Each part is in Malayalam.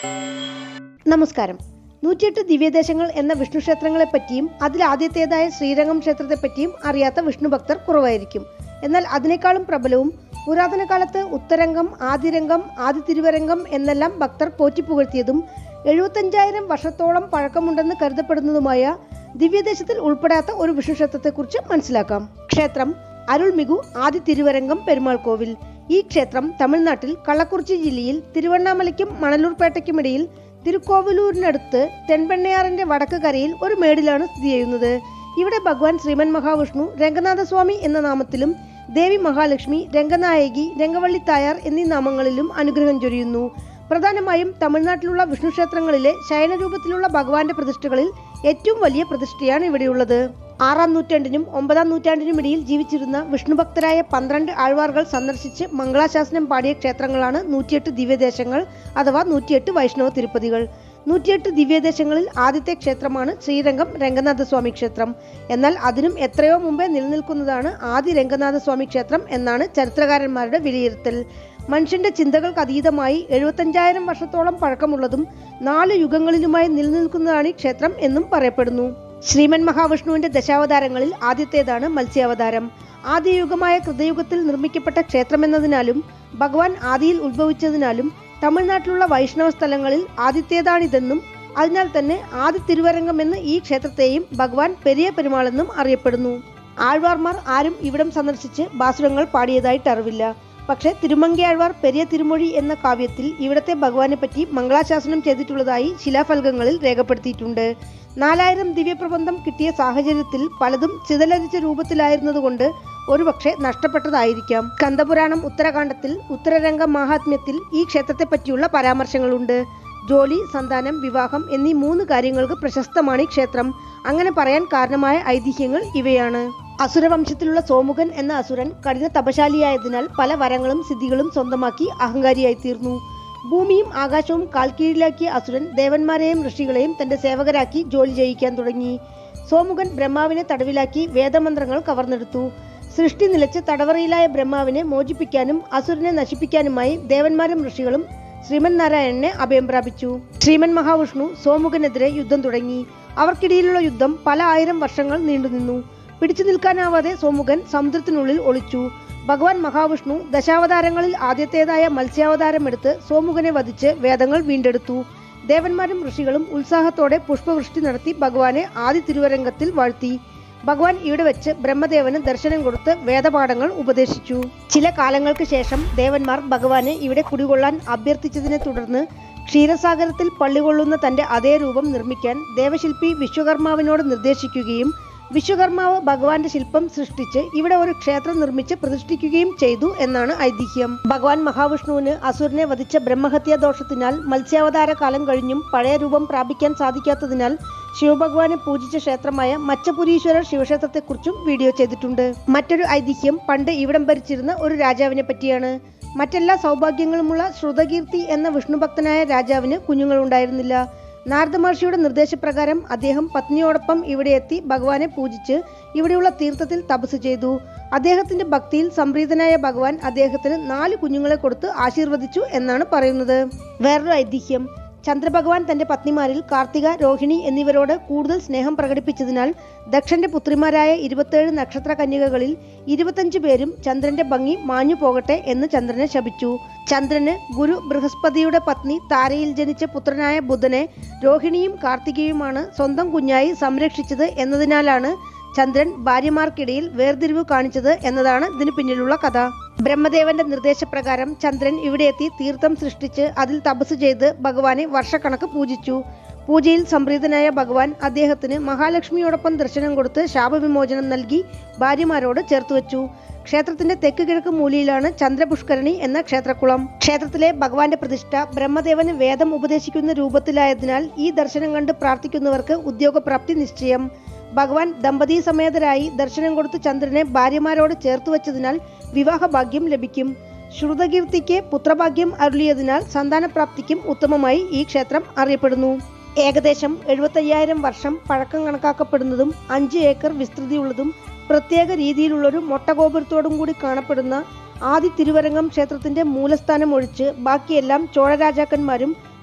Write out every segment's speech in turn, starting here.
നമസ്കാരം നൂറ്റിയെട്ട് ദിവ്യദേശങ്ങൾ എന്ന വിഷ്ണു ക്ഷേത്രങ്ങളെപ്പറ്റിയും അതിൽ ആദ്യത്തേതായ ശ്രീരംഗം ക്ഷേത്രത്തെപ്പറ്റിയും അറിയാത്ത വിഷ്ണു ഭക്തർ കുറവായിരിക്കും എന്നാൽ അതിനേക്കാളും പ്രബലവും പുരാതന കാലത്ത് ഉത്തരംഗം ആദിരംഗം ആദി തിരുവരംഗം എന്നെല്ലാം ഭക്തർ പോറ്റിപ്പുകഴ്ത്തിയതും എഴുപത്തഞ്ചായിരം വർഷത്തോളം പഴക്കമുണ്ടെന്ന് കരുതപ്പെടുന്നതുമായ ദിവ്യദേശത്തിൽ ഉൾപ്പെടാത്ത ഒരു വിഷ്ണു ക്ഷേത്രത്തെക്കുറിച്ച് മനസ്സിലാക്കാം ക്ഷേത്രം അരുൾമികു ആദി തിരുവരംഗം പെരുമാൾ കോവിൽ ഈ ക്ഷേത്രം തമിഴ്നാട്ടിൽ കള്ളക്കുറിച്ചി ജില്ലയിൽ തിരുവണ്ണാമലയ്ക്കും മണലൂർപേട്ടയ്ക്കുമിടയിൽ തിരുക്കോവിലൂരിനടുത്ത് തെൻപെണ്ണയാറിന്റെ വടക്ക് കരയിൽ ഒരു മേടിലാണ് സ്ഥിതി ചെയ്യുന്നത് ഇവിടെ ഭഗവാൻ ശ്രീമൻ മഹാവിഷ്ണു രംഗനാഥസ്വാമി എന്ന നാമത്തിലും ദേവി മഹാലക്ഷ്മി രംഗനായകി രംഗവള്ളി തായാർ എന്നീ നാമങ്ങളിലും അനുഗ്രഹം ചൊരിയുന്നു പ്രധാനമായും തമിഴ്നാട്ടിലുള്ള വിഷ്ണു ക്ഷേത്രങ്ങളിലെ ശയനരൂപത്തിലുള്ള ഭഗവാന്റെ പ്രതിഷ്ഠകളിൽ ഏറ്റവും വലിയ പ്രതിഷ്ഠയാണ് ഇവിടെയുള്ളത് ആറാം നൂറ്റാണ്ടിനും ഒമ്പതാം നൂറ്റാണ്ടിനും ഇടയിൽ ജീവിച്ചിരുന്ന വിഷ്ണുഭക്തരായ പന്ത്രണ്ട് ആഴ്വാറുകൾ സന്ദർശിച്ച് മംഗളാശാസനം പാടിയ ക്ഷേത്രങ്ങളാണ് നൂറ്റിയെട്ട് ദിവ്യദേശങ്ങൾ അഥവാ നൂറ്റിയെട്ട് വൈഷ്ണവ തിരുപ്പതികൾ നൂറ്റിയെട്ട് ദിവ്യദേശങ്ങളിൽ ആദ്യത്തെ ക്ഷേത്രമാണ് ശ്രീരംഗം രംഗനാഥസ്വാമി ക്ഷേത്രം എന്നാൽ അതിനും എത്രയോ മുമ്പേ നിലനിൽക്കുന്നതാണ് ആദി രംഗനാഥസ്വാമി ക്ഷേത്രം എന്നാണ് ചരിത്രകാരന്മാരുടെ വിലയിരുത്തൽ മനുഷ്യന്റെ ചിന്തകൾക്ക് അതീതമായി എഴുപത്തഞ്ചായിരം വർഷത്തോളം പഴക്കമുള്ളതും നാല് യുഗങ്ങളിലുമായി നിലനിൽക്കുന്നതാണ് ഈ ക്ഷേത്രം എന്നും പറയപ്പെടുന്നു ശ്രീമൻ മഹാവിഷ്ണുവിന്റെ ദശാവതാരങ്ങളിൽ ആദ്യത്തേതാണ് മത്സ്യാവതാരം ആദ്യയുഗമായ കൃതയുഗത്തിൽ നിർമ്മിക്കപ്പെട്ട ക്ഷേത്രമെന്നതിനാലും ഭഗവാൻ ആദിയിൽ ഉത്ഭവിച്ചതിനാലും തമിഴ്നാട്ടിലുള്ള വൈഷ്ണവ സ്ഥലങ്ങളിൽ ആദ്യത്തേതാണിതെന്നും അതിനാൽ തന്നെ ആദി തിരുവരംഗം എന്ന് ഈ ക്ഷേത്രത്തെയും ഭഗവാൻ പെരിയ പെരുമാളെന്നും അറിയപ്പെടുന്നു ആഴ്വാർമാർ ആരും ഇവിടം സന്ദർശിച്ച് ബാസുരങ്ങൾ പാടിയതായിട്ട് അറിവില്ല പക്ഷേ തിരുമങ്കയാഴ്വാർ പെരിയ തിരുമൊഴി എന്ന കാവ്യത്തിൽ ഇവിടത്തെ ഭഗവാനെ പറ്റി മംഗളാശാസനം ചെയ്തിട്ടുള്ളതായി ശിലാഫലകങ്ങളിൽ രേഖപ്പെടുത്തിയിട്ടുണ്ട് നാലായിരം ദിവ്യപ്രബന്ധം കിട്ടിയ സാഹചര്യത്തിൽ പലതും ചിതലരിച്ച രൂപത്തിലായിരുന്നതുകൊണ്ട് ഒരുപക്ഷെ നഷ്ടപ്പെട്ടതായിരിക്കാം സ്കന്ദപുരാണം ഉത്തരകാണ്ഡത്തിൽ ഉത്തരരംഗ മാഹാത്മ്യത്തിൽ ഈ ക്ഷേത്രത്തെ പറ്റിയുള്ള പരാമർശങ്ങളുണ്ട് ജോലി സന്താനം വിവാഹം എന്നീ മൂന്ന് കാര്യങ്ങൾക്ക് പ്രശസ്തമാണ് ഈ ക്ഷേത്രം അങ്ങനെ പറയാൻ കാരണമായ ഐതിഹ്യങ്ങൾ ഇവയാണ് അസുരവംശത്തിലുള്ള സോമുഖൻ എന്ന അസുരൻ കഠിന തപശാലിയായതിനാൽ പല വരങ്ങളും സിദ്ധികളും സ്വന്തമാക്കി അഹങ്കാരിയായി തീർന്നു ഭൂമിയും ആകാശവും കാൽക്കീഴിലാക്കിയ അസുരൻ ദേവന്മാരെയും ഋഷികളെയും തന്റെ സേവകരാക്കി ജോലി ചെയ്യിക്കാൻ തുടങ്ങി സോമുഖൻ ബ്രഹ്മാവിനെ തടവിലാക്കി വേദമന്ത്രങ്ങൾ കവർന്നെടുത്തു സൃഷ്ടി നിലച്ച് തടവറയിലായ ബ്രഹ്മാവിനെ മോചിപ്പിക്കാനും അസുരനെ നശിപ്പിക്കാനുമായി ദേവന്മാരും ഋഷികളും ശ്രീമൻ നാരായണനെ അഭയം പ്രാപിച്ചു ശ്രീമൻ മഹാവിഷ്ണു സോമുഖനെതിരെ യുദ്ധം തുടങ്ങി അവർക്കിടയിലുള്ള യുദ്ധം പല ആയിരം വർഷങ്ങൾ നീണ്ടുനിന്നു പിടിച്ചു നിൽക്കാനാവാതെ സോമുഖൻ സമുദ്രത്തിനുള്ളിൽ ഒളിച്ചു ഭഗവാൻ മഹാവിഷ്ണു ദശാവതാരങ്ങളിൽ ആദ്യത്തേതായ മത്സ്യാവതാരം എടുത്ത് സോമുഖനെ വധിച്ച് വേദങ്ങൾ വീണ്ടെടുത്തു ദേവന്മാരും ഋഷികളും ഉത്സാഹത്തോടെ പുഷ്പവൃഷ്ടി നടത്തി ഭഗവാനെ ആദി തിരുവരംഗത്തിൽ വാഴ്ത്തി ഭഗവാൻ ഇവിടെ വെച്ച് ബ്രഹ്മദേവന് ദർശനം കൊടുത്ത് വേദപാഠങ്ങൾ ഉപദേശിച്ചു ചില കാലങ്ങൾക്ക് ശേഷം ദേവന്മാർ ഭഗവാനെ ഇവിടെ കുടികൊള്ളാൻ അഭ്യർത്ഥിച്ചതിനെ തുടർന്ന് ക്ഷീരസാഗരത്തിൽ പള്ളികൊള്ളുന്ന തന്റെ അതേ രൂപം നിർമ്മിക്കാൻ ദേവശില്പി വിശ്വകർമാവിനോട് നിർദ്ദേശിക്കുകയും വിശ്വകർമാവ് ഭഗവാന്റെ ശില്പം സൃഷ്ടിച്ച് ഇവിടെ ഒരു ക്ഷേത്രം നിർമ്മിച്ച് പ്രതിഷ്ഠിക്കുകയും ചെയ്തു എന്നാണ് ഐതിഹ്യം ഭഗവാൻ മഹാവിഷ്ണുവിന് അസുരനെ വധിച്ച ബ്രഹ്മഹത്യാ ദോഷത്തിനാൽ മത്സ്യാവതാര കാലം കഴിഞ്ഞും പഴയ രൂപം പ്രാപിക്കാൻ സാധിക്കാത്തതിനാൽ ശിവഭഗവാനെ പൂജിച്ച ക്ഷേത്രമായ മച്ചപുരീശ്വരർ ശിവക്ഷേത്രത്തെക്കുറിച്ചും വീഡിയോ ചെയ്തിട്ടുണ്ട് മറ്റൊരു ഐതിഹ്യം പണ്ട് ഇവിടം ഭരിച്ചിരുന്ന ഒരു രാജാവിനെ പറ്റിയാണ് മറ്റെല്ലാ സൗഭാഗ്യങ്ങളുമുള്ള ശ്രുതകീർത്തി എന്ന വിഷ്ണുഭക്തനായ രാജാവിന് കുഞ്ഞുങ്ങളുണ്ടായിരുന്നില്ല നാരദ മഹർഷിയുടെ നിർദ്ദേശപ്രകാരം അദ്ദേഹം പത്നിയോടൊപ്പം ഇവിടെ എത്തി ഭഗവാനെ പൂജിച്ച് ഇവിടെയുള്ള തീർത്ഥത്തിൽ തപസ് ചെയ്തു അദ്ദേഹത്തിന്റെ ഭക്തിയിൽ സംപ്രീതനായ ഭഗവാൻ അദ്ദേഹത്തിന് നാല് കുഞ്ഞുങ്ങളെ കൊടുത്ത് ആശീർവദിച്ചു എന്നാണ് പറയുന്നത് വേറൊരു ഐതിഹ്യം ചന്ദ്രഭഗവാൻ തന്റെ പത്നിമാരിൽ കാർത്തിക രോഹിണി എന്നിവരോട് കൂടുതൽ സ്നേഹം പ്രകടിപ്പിച്ചതിനാൽ ദക്ഷന്റെ പുത്രിമാരായ ഇരുപത്തേഴ് നക്ഷത്ര കന്യകകളിൽ ഇരുപത്തഞ്ച് പേരും ചന്ദ്രന്റെ ഭംഗി മാഞ്ഞു പോകട്ടെ എന്ന് ചന്ദ്രനെ ശപിച്ചു ചന്ദ്രന് ഗുരു ബൃഹസ്പതിയുടെ പത്നി താരയിൽ ജനിച്ച പുത്രനായ ബുധനെ രോഹിണിയും കാർത്തികയുമാണ് സ്വന്തം കുഞ്ഞായി സംരക്ഷിച്ചത് എന്നതിനാലാണ് ചന്ദ്രൻ ഭാര്യമാർക്കിടയിൽ വേർതിരിവ് കാണിച്ചത് എന്നതാണ് ഇതിന് പിന്നിലുള്ള കഥ ബ്രഹ്മദേവന്റെ നിർദ്ദേശപ്രകാരം ചന്ദ്രൻ ഇവിടെ എത്തി തീർത്ഥം സൃഷ്ടിച്ച് അതിൽ തപസ് ചെയ്ത് ഭഗവാനെ വർഷക്കണക്ക് പൂജിച്ചു പൂജയിൽ സംപ്രീതനായ ഭഗവാൻ അദ്ദേഹത്തിന് മഹാലക്ഷ്മിയോടൊപ്പം ദർശനം കൊടുത്ത് ശാപവിമോചനം നൽകി ഭാര്യമാരോട് ചേർത്തുവച്ചു ക്ഷേത്രത്തിന്റെ തെക്ക് കിഴക്ക് മൂലയിലാണ് ചന്ദ്രപുഷ്കരണി എന്ന ക്ഷേത്രക്കുളം ക്ഷേത്രത്തിലെ ഭഗവാന്റെ പ്രതിഷ്ഠ ബ്രഹ്മദേവന് വേദം ഉപദേശിക്കുന്ന രൂപത്തിലായതിനാൽ ഈ ദർശനം കണ്ട് പ്രാർത്ഥിക്കുന്നവർക്ക് ഉദ്യോഗപ്രാപ്തി നിശ്ചയം ഭഗവാൻ ദമ്പതി സമേതരായി ദർശനം കൊടുത്ത് ചന്ദ്രനെ ഭാര്യമാരോട് ചേർത്ത് വച്ചതിനാൽ വിവാഹഭാഗ്യം ലഭിക്കും ശ്രുതകീർത്തിക്ക് പുത്രഭാഗ്യം അരുളിയതിനാൽ സന്താനപ്രാപ്തിക്കും ഉത്തമമായി ഈ ക്ഷേത്രം അറിയപ്പെടുന്നു ഏകദേശം എഴുപത്തയ്യായിരം വർഷം പഴക്കം കണക്കാക്കപ്പെടുന്നതും അഞ്ച് ഏക്കർ വിസ്തൃതിയുള്ളതും പ്രത്യേക രീതിയിലുള്ളൊരു മൊട്ടഗോപുരത്തോടും കൂടി കാണപ്പെടുന്ന ആദി തിരുവരംഗം ക്ഷേത്രത്തിന്റെ മൂലസ്ഥാനം ഒഴിച്ച് ബാക്കിയെല്ലാം ചോഴ രാജാക്കന്മാരും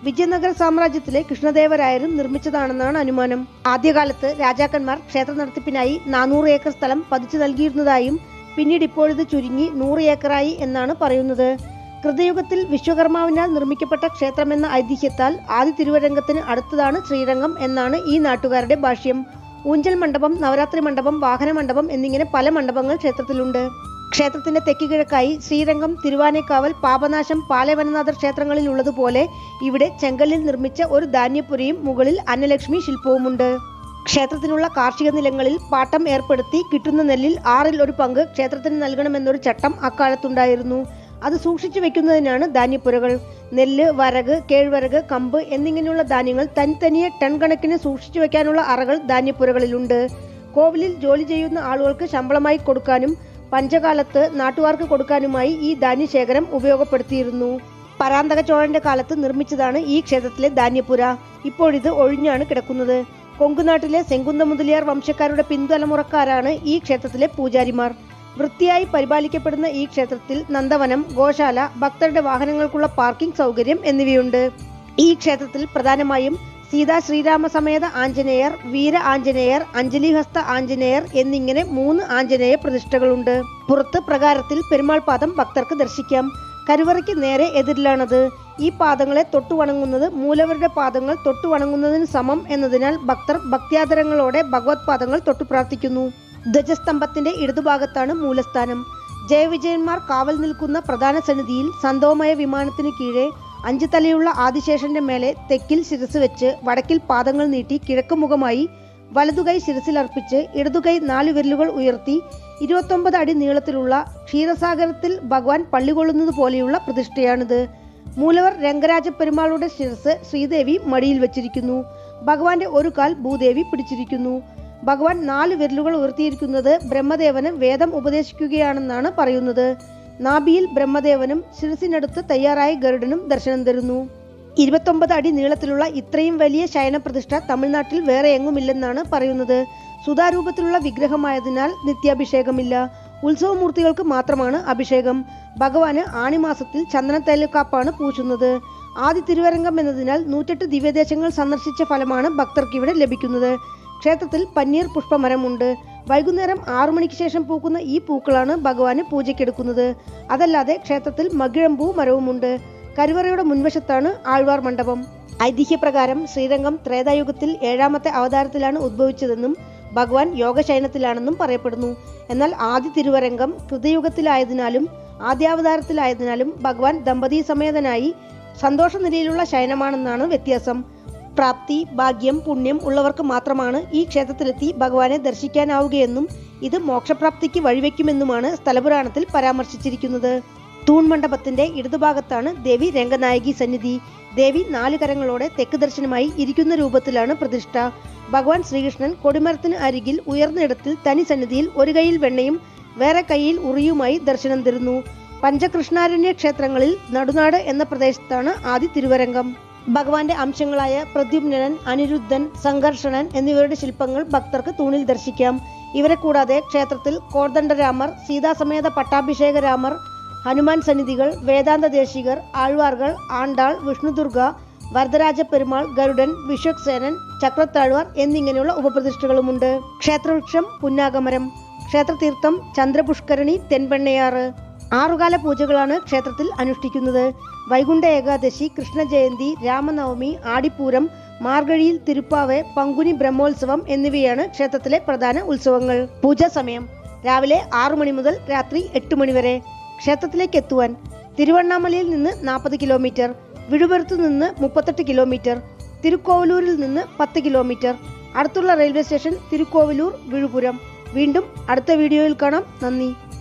വിജയനഗര സാമ്രാജ്യത്തിലെ കൃഷ്ണദേവരായരും നിർമ്മിച്ചതാണെന്നാണ് അനുമാനം ആദ്യകാലത്ത് രാജാക്കന്മാർ ക്ഷേത്ര നടത്തിപ്പിനായി നാനൂറ് ഏക്കർ സ്ഥലം പതിച്ചു നൽകിയിരുന്നതായും പിന്നീട് ഇപ്പോഴിത് ചുരുങ്ങി നൂറ് ഏക്കറായി എന്നാണ് പറയുന്നത് കൃതയുഗത്തിൽ വിശ്വകർമാവിനാൽ നിർമ്മിക്കപ്പെട്ട ക്ഷേത്രമെന്ന ഐതിഹ്യത്താൽ ആദി തിരുവരംഗത്തിന് അടുത്തതാണ് ശ്രീരംഗം എന്നാണ് ഈ നാട്ടുകാരുടെ ഭാഷ്യം ഊഞ്ചൽ മണ്ഡപം നവരാത്രി മണ്ഡപം വാഹന മണ്ഡപം എന്നിങ്ങനെ പല മണ്ഡപങ്ങൾ ക്ഷേത്രത്തിലുണ്ട് ക്ഷേത്രത്തിന്റെ തെക്ക് കിഴക്കായി ശ്രീരംഗം തിരുവാനേക്കാവൽ പാപനാശം പാലവനനാഥർ ക്ഷേത്രങ്ങളിൽ ഉള്ളതുപോലെ ഇവിടെ ചെങ്കല്ലിൽ നിർമ്മിച്ച ഒരു ധാന്യപുരയും മുകളിൽ അന്നലക്ഷ്മി ശില്പവുമുണ്ട് ക്ഷേത്രത്തിനുള്ള കാർഷിക നിലങ്ങളിൽ പാട്ടം ഏർപ്പെടുത്തി കിട്ടുന്ന നെല്ലിൽ ആറിൽ ഒരു പങ്ക് ക്ഷേത്രത്തിന് നൽകണമെന്നൊരു ചട്ടം അക്കാലത്തുണ്ടായിരുന്നു അത് സൂക്ഷിച്ചു വെക്കുന്നതിനാണ് ധാന്യപ്പുരകൾ നെല്ല് വരക് കേഴ്വരക് കമ്പ് എന്നിങ്ങനെയുള്ള ധാന്യങ്ങൾ തനിത്തനിയെ ടൺ കണക്കിന് സൂക്ഷിച്ചു വെക്കാനുള്ള അറകൾ ധാന്യപ്പുരകളിലുണ്ട് കോവിലിൽ ജോലി ചെയ്യുന്ന ആളുകൾക്ക് ശമ്പളമായി കൊടുക്കാനും പഞ്ചകാലത്ത് നാട്ടുകാർക്ക് കൊടുക്കാനുമായി ഈ ധാന്യശേഖരം ഉപയോഗപ്പെടുത്തിയിരുന്നു പരാന്തക ചോഴന്റെ കാലത്ത് നിർമ്മിച്ചതാണ് ഈ ക്ഷേത്രത്തിലെ ധാന്യപുര ഇപ്പോഴിത് ഒഴിഞ്ഞാണ് കിടക്കുന്നത് കൊങ്കുനാട്ടിലെ സെങ്കുന്ത മുതലിയാർ വംശക്കാരുടെ പിൻതലമുറക്കാരാണ് ഈ ക്ഷേത്രത്തിലെ പൂജാരിമാർ വൃത്തിയായി പരിപാലിക്കപ്പെടുന്ന ഈ ക്ഷേത്രത്തിൽ നന്ദവനം ഗോശാല ഭക്തരുടെ വാഹനങ്ങൾക്കുള്ള പാർക്കിംഗ് സൗകര്യം എന്നിവയുണ്ട് ഈ ക്ഷേത്രത്തിൽ പ്രധാനമായും സീതാ ശ്രീരാമ സമേത ആഞ്ജനേയർ വീര ആഞ്ജനേയർ അഞ്ജലിഹസ്ത ആഞ്ജനേയർ എന്നിങ്ങനെ മൂന്ന് ആഞ്ജനേയ പ്രതിഷ്ഠകളുണ്ട് പുറത്ത് പ്രകാരത്തിൽ പെരുമാൾ പാദം ഭക്തർക്ക് ദർശിക്കാം കരുവറയ്ക്ക് നേരെ എതിരിലാണത് ഈ പാദങ്ങളെ തൊട്ടു വണങ്ങുന്നത് മൂലവരുടെ പാദങ്ങൾ തൊട്ടു വണങ്ങുന്നതിന് സമം എന്നതിനാൽ ഭക്തർ ഭക്ത്യാദരങ്ങളോടെ ഭഗവത് പാദങ്ങൾ തൊട്ടു പ്രാർത്ഥിക്കുന്നു ധ്വജസ്തംഭത്തിന്റെ ഇടതുഭാഗത്താണ് മൂലസ്ഥാനം ജയവിജയന്മാർ കാവൽ നിൽക്കുന്ന പ്രധാന സന്നിധിയിൽ സന്തോമയ വിമാനത്തിന് കീഴെ അഞ്ചു തലയുള്ള ആദിശേഷന്റെ മേലെ തെക്കിൽ ശിരസ് വെച്ച് വടക്കിൽ പാദങ്ങൾ നീട്ടി കിഴക്കുമുഖമായി വലതുകൈ ശിരസിലർപ്പിച്ച് ഇടതുകൈ നാല് വിരലുകൾ ഉയർത്തി ഇരുപത്തൊമ്പത് അടി നീളത്തിലുള്ള ക്ഷീരസാഗരത്തിൽ ഭഗവാൻ പള്ളികൊള്ളുന്നത് പോലെയുള്ള പ്രതിഷ്ഠയാണിത് മൂലവർ രംഗരാജ പെരുമാളുടെ ശിരസ് ശ്രീദേവി മടിയിൽ വെച്ചിരിക്കുന്നു ഭഗവാന്റെ ഒരു കാൽ ഭൂദേവി പിടിച്ചിരിക്കുന്നു ഭഗവാൻ നാല് വിരലുകൾ ഉയർത്തിയിരിക്കുന്നത് ബ്രഹ്മദേവന് വേദം ഉപദേശിക്കുകയാണെന്നാണ് പറയുന്നത് നാഭിയിൽ ബ്രഹ്മദേവനും ശിരസിനടുത്ത് തയ്യാറായ ഗരുഡനും ദർശനം തരുന്നു ഇരുപത്തൊമ്പത് അടി നീളത്തിലുള്ള ഇത്രയും വലിയ ശയനപ്രതിഷ്ഠ തമിഴ്നാട്ടിൽ വേറെ എങ്ങുമില്ലെന്നാണ് പറയുന്നത് സുതാരൂപത്തിലുള്ള വിഗ്രഹമായതിനാൽ നിത്യാഭിഷേകമില്ല ഉത്സവമൂർത്തികൾക്ക് മാത്രമാണ് അഭിഷേകം ഭഗവാന് ആണിമാസത്തിൽ ചന്ദനത്തൈലക്കാപ്പാണ് പൂശുന്നത് ആദ്യ തിരുവരംഗം എന്നതിനാൽ നൂറ്റെട്ട് ദിവ്യദേശങ്ങൾ സന്ദർശിച്ച ഫലമാണ് ഭക്തർക്ക് ഇവിടെ ലഭിക്കുന്നത് ക്ഷേത്രത്തിൽ പന്നീർ പുഷ്പമരമുണ്ട് വൈകുന്നേരം ആറു മണിക്ക് ശേഷം പൂക്കുന്ന ഈ പൂക്കളാണ് ഭഗവാന് പൂജയ്ക്കെടുക്കുന്നത് അതല്ലാതെ ക്ഷേത്രത്തിൽ മകിഴമ്പൂ മരവുമുണ്ട് കരുവറയുടെ മുൻവശത്താണ് ആഴ്വാർ മണ്ഡപം ഐതിഹ്യപ്രകാരം ശ്രീരംഗം ത്രേതായുഗത്തിൽ ഏഴാമത്തെ അവതാരത്തിലാണ് ഉദ്ഭവിച്ചതെന്നും ഭഗവാൻ യോഗശയനത്തിലാണെന്നും പറയപ്പെടുന്നു എന്നാൽ ആദ്യ തിരുവരംഗം കൃതയുഗത്തിലായതിനാലും ആദ്യാവതാരത്തിലായതിനാലും ഭഗവാൻ ദമ്പതി സമേതനായി സന്തോഷ നിലയിലുള്ള ശയനമാണെന്നാണ് വ്യത്യാസം പ്രാപ്തി ഭാഗ്യം പുണ്യം ഉള്ളവർക്ക് മാത്രമാണ് ഈ ക്ഷേത്രത്തിലെത്തി ഭഗവാനെ ദർശിക്കാനാവുകയെന്നും ഇത് മോക്ഷപ്രാപ്തിക്ക് വഴിവെക്കുമെന്നുമാണ് സ്ഥലപുരാണത്തിൽ പരാമർശിച്ചിരിക്കുന്നത് തൂൺമണ്ഡപത്തിന്റെ ഇടതുഭാഗത്താണ് ദേവി രംഗനായകി സന്നിധി ദേവി നാല് കരങ്ങളോടെ തെക്ക് ദർശനമായി ഇരിക്കുന്ന രൂപത്തിലാണ് പ്രതിഷ്ഠ ഭഗവാൻ ശ്രീകൃഷ്ണൻ കൊടിമരത്തിന് അരികിൽ ഉയർന്നിടത്തിൽ തനി സന്നിധിയിൽ ഒരു കൈയിൽ വെണ്ണയും വേറെ കൈയിൽ ഉറിയുമായി ദർശനം തരുന്നു പഞ്ചകൃഷ്ണാരണ്യ ക്ഷേത്രങ്ങളിൽ നടുനാട് എന്ന പ്രദേശത്താണ് ആദ്യ തിരുവരംഗം ഭഗവാന്റെ അംശങ്ങളായ പ്രദ്യുമ്നൻ അനിരുദ്ധൻ സംഘർഷണൻ എന്നിവരുടെ ശില്പങ്ങൾ ഭക്തർക്ക് തൂണിൽ ദർശിക്കാം ഇവരെ കൂടാതെ ക്ഷേത്രത്തിൽ കോർദണ്ഡരാമർ സീതാസമേത പട്ടാഭിഷേക രാമർ ഹനുമാൻ സന്നിധികൾ വേദാന്ത ദേശികർ ആഴ്വാർകൾ ആണ്ടാൾ വിഷ്ണുദുർഗ വരദരാജ പെരുമാൾ ഗരുഡൻ വിശ്വക്സേനൻ ചക്രത്താഴ്വാർ എന്നിങ്ങനെയുള്ള ഉപപ്രതിഷ്ഠകളുമുണ്ട് ക്ഷേത്രവൃക്ഷം പുന്നാഗമരം ക്ഷേത്രതീർത്ഥം ചന്ദ്രപുഷ്കരണി തെൻപെണ്ണയാറ് ആറുകാല പൂജകളാണ് ക്ഷേത്രത്തിൽ അനുഷ്ഠിക്കുന്നത് വൈകുണ്ഠ ഏകാദശി കൃഷ്ണജയന്തി രാമനവമി ആടിപ്പൂരം മാർഗഴിയിൽ തിരുപ്പാവ് പങ്കുനി ബ്രഹ്മോത്സവം എന്നിവയാണ് ക്ഷേത്രത്തിലെ പ്രധാന ഉത്സവങ്ങൾ പൂജാ സമയം രാവിലെ ആറു മണി മുതൽ രാത്രി എട്ട് മണി വരെ ക്ഷേത്രത്തിലേക്ക് എത്തുവാൻ തിരുവണ്ണാമലയിൽ നിന്ന് നാൽപ്പത് കിലോമീറ്റർ വിഴുപുരത്തു നിന്ന് മുപ്പത്തെട്ട് കിലോമീറ്റർ തിരുക്കോവലൂരിൽ നിന്ന് പത്ത് കിലോമീറ്റർ അടുത്തുള്ള റെയിൽവേ സ്റ്റേഷൻ തിരുക്കോവലൂർ വിഴുപുരം വീണ്ടും അടുത്ത വീഡിയോയിൽ കാണാം നന്ദി